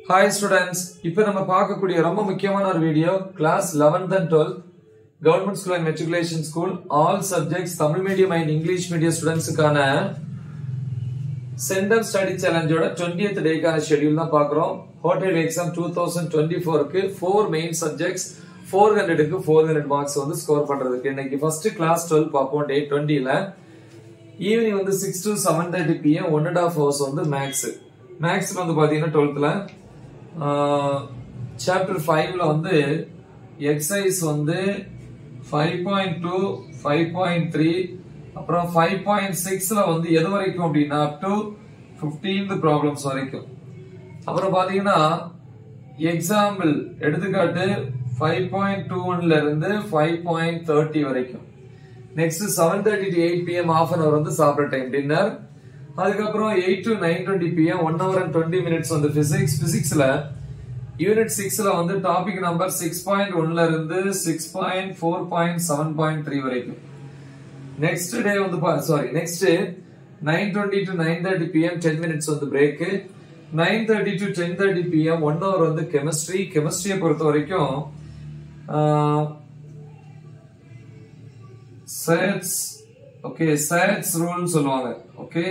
hi students இப்போ நம்ம பார்க்கக்கூடிய ரொம்ப முக்கியமான ஒரு video class 11th and 12th government school and matriculation school all subjects Tamil medium and English medium ஸ்டூடெண்ட்ஸுக்கான சென்டர் ஸ்டடி சேலஞ்சோட 20th டேக்கான ஷெட்யூல் தான் பார்க்குறோம் ஹோட்டல் எக்ஸாம் டூ தௌசண்ட் டுவெண்ட்டி ஃபோருக்கு ஃபோர் மெயின் சப்ஜெக்ட்ஸ் ஃபோர் ஹண்ட்ரடுக்கு ஃபோர் ஹண்ட்ரட் மார்க்ஸ் வந்து score பண்றதுக்கு இன்னைக்கு ஃபர்ஸ்ட் கிளாஸ் டுவெல் பார்ப்போம் டே டுவெண்ட்டில ஈவினிங் வந்து six to seven thirty PM one and half hours வந்து மேக்ஸ் மேக்ஸ்ல வந்து பாத்தீங்கன்னா டுவெல்த்ல சாப்டர் ஃபைவ்ல வந்து எக்ஸசைஸ் வந்து five point two five point three அப்புறம் ஃபைவ் பாயிண்ட் சிக்ஸ்ல வந்து எது வரைக்கும் அப்படின்னா அப் டு ஃபிஃப்டீன்த் ப்ராப்ளம்ஸ் வரைக்கும் அப்புறம் பாத்தீங்கன்னா எக்ஸாம்பிள் எடுத்துக்காட்டு ஃபைவ் பாயிண்ட் டூ ஒன்ல இருந்து ஃபைவ் பாயிண்ட் தேர்ட்டி வரைக்கும் next seven thirty to eight PM half an hour வந்து சாப்பிட்ற டைம் டின்னர் அதுக்கப்புறம் eight to nine twenty PM one hour and twenty minutes வந்து பிசிக்ஸ் பிசிக்ஸ்ல யூனிட் சிக்ஸ்ல வந்து டாபிக் நம்பர் சிக்ஸ் பாயிண்ட் ஒன்ல இருந்து six point four point seven point three வரைக்கும் நெக்ஸ்ட் டே வந்து sorry next nine twenty to nine thirty PM ten minutes வந்து break nine thirty to ten thirty PM one hour வந்து chemistry கெமிஸ்ட்ரியை பொறுத்த வரைக்கும் சேட்ஸ் ஓகே சேட்ஸ் ரூல் சொல்லுவாங்க ஓகே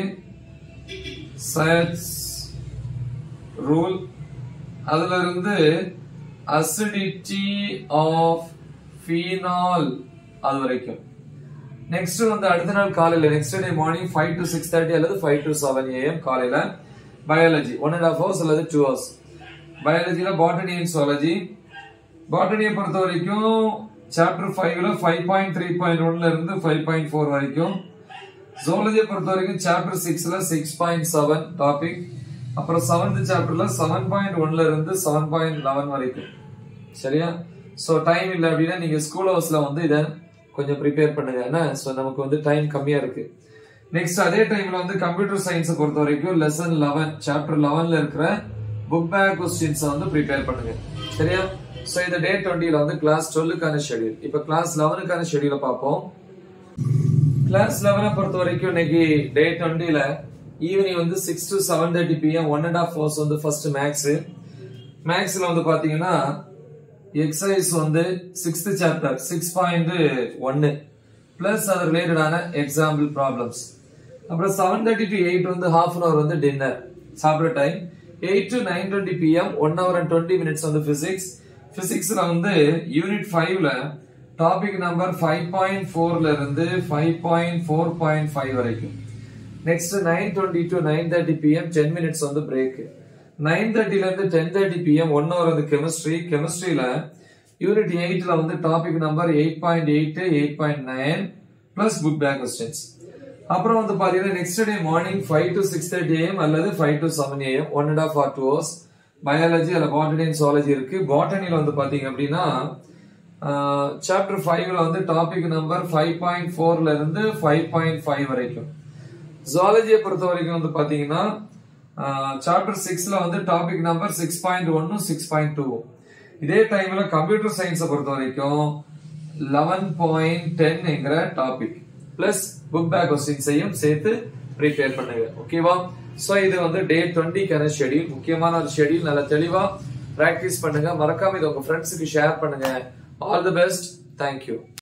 சேட்ஸ் ரூல் அதுல இருந்து அசிடிட்டி ஆஃப் ஃபீனால் அது வரைக்கும் நெக்ஸ்ட் வந்து அடுத்த நாள் காலையில next day morning five to six thirty அல்லது ஃபைவ் டு செவன் ஏஎம் காலையில biology one and half hours அல்லது டூ ஹவர்ஸ் பயாலஜியில பாட்டனி அண்ட் சுவாலஜி பாட்டனியை பொறுத்த வரைக்கும் சாப்டர் ஃபைவ்ல ஃபைவ் பாயிண்ட் த்ரீ பாயிண்ட் ஒன்ல இருந்து ஃபைவ் பாயிண்ட் ஃபோர் வரைக்கும் ஜோலஜியை பொறுத்த வரைக்கும் சாப்டர் சிக்ஸ்ல சிக்ஸ் பாயிண்ட் செவன் டாபிக் அப்புறம் செவன்த் சாப்டர்ல செவன் பாயிண்ட் ஒன்ல இருந்து செவன் பாயிண்ட் லெவன் வரைக்கும் சரியா ஸோ டைம் இல்லை அப்படின்னா நீங்க ஸ்கூல் ஹவர்ஸ்ல வந்து இதை கொஞ்சம் ப்ரிப்பேர் பண்ணுங்க என்ன ஸோ நமக்கு வந்து டைம் கம்மியா இருக்கு நெக்ஸ்ட் அதே டைம்ல வந்து கம்ப்யூட்டர் சயின்ஸை பொறுத்த வரைக்கும் லெசன் லெவன் சாப்டர் லெவன்ல இருக்கிற புக் பேக் கொஸ்டின்ஸ் வந்து ப்ரிப்பேர் பண்ணுங்க சரியா ஸோ இந்த டே டுவெண்ட்டில வந்து கிளாஸ் டுவெல்லுக்கான ஷெடியூல் இப்போ கிளாஸ் லெவனுக்கான ஷெடியூலை பார்ப்போம் கிளாஸ் லெவனை பொறுத்த வரைக்கும் இன்னைக்கு டே டுவெண்ட்டில ஈவினிங் வந்து six to seven thirty PM one and half hours வந்து ஃபர்ஸ்ட் மேக்ஸ் மேக்ஸ்ல வந்து பாத்தீங்கன்னா எக்ஸசைஸ் வந்து சிக்ஸ்த் சாப்டர் சிக்ஸ் பாயிண்ட் ஒன்னு பிளஸ் அது ரிலேட்டடான எக்ஸாம்பிள் ப்ராப்ளம்ஸ் அப்புறம் செவன் தேர்ட்டி டு எயிட் வந்து ஹாஃப் அன் அவர் வந்து டின்னர் சாப்பிட்ற time eight to nine twenty PM one hour and twenty minutes வந்து பிசிக்ஸ் பிசிக்ஸ்ல வந்து யூனிட் ஃபைவ்ல டாபிக் நம்பர் ஃபைவ் பாயிண்ட் ஃபோர்ல இருந்து five point four point five வரைக்கும் next nine twenty to nine thirty PM ten minutes வந்து break nine தேர்ட்டில இருந்து ten thirty PM one hour வந்து கெமிஸ்ட்ரி கெமிஸ்ட்ரியில யூனிட் எயிட்ல வந்து topic number eight point eight eight point nine plus book back questions அப்புறம் வந்து பாத்தீங்கன்னா next day morning five to six thirty AM அல்லது five to seven AM one and half or two hours biology அல்ல botany and zoology இருக்கு பாட்டனில வந்து பாத்தீங்க அப்படின்னா சாப்டர் ஃபைவ்ல வந்து டாபிக் நம்பர் ஃபைவ் பாயிண்ட் ஃபோர்ல இருந்து ஃபைவ் பாயிண்ட் ஃபைவ் வரைக்கும் ஜுவாலஜியை பொறுத்த வரைக்கும் வந்து பாத்தீங்கன்னா சாப்டர் சிக்ஸ்ல வந்து டாபிக் நம்பர் சிக்ஸ் பாயிண்ட் ஒன்னும் சிக்ஸ் பாயிண்ட் டூ இதே டைம்ல கம்ப்யூட்டர் சயின்ஸை பொறுத்த வரைக்கும் லெவன் பாயிண்ட் டென்ங்கிற டாபிக் பிளஸ் புக் பேக் கொஸ்டின்ஸையும் சேர்த்து ப்ரிப்பேர் பண்ணுங்க ஓகேவா சோ இது வந்து டே டுவெண்ட்டிக்கான ஷெடியூல் முக்கியமான ஒரு ஷெடியூல் நல்லா தெளிவா பிராக்டிஸ் பண்ணுங்க மறக்காம இதை உங்க ஃப்ரெண்ட்ஸுக்கு ஷேர் பண்ணுங்க ஆல் தி பெஸ்ட் தேங்க்யூ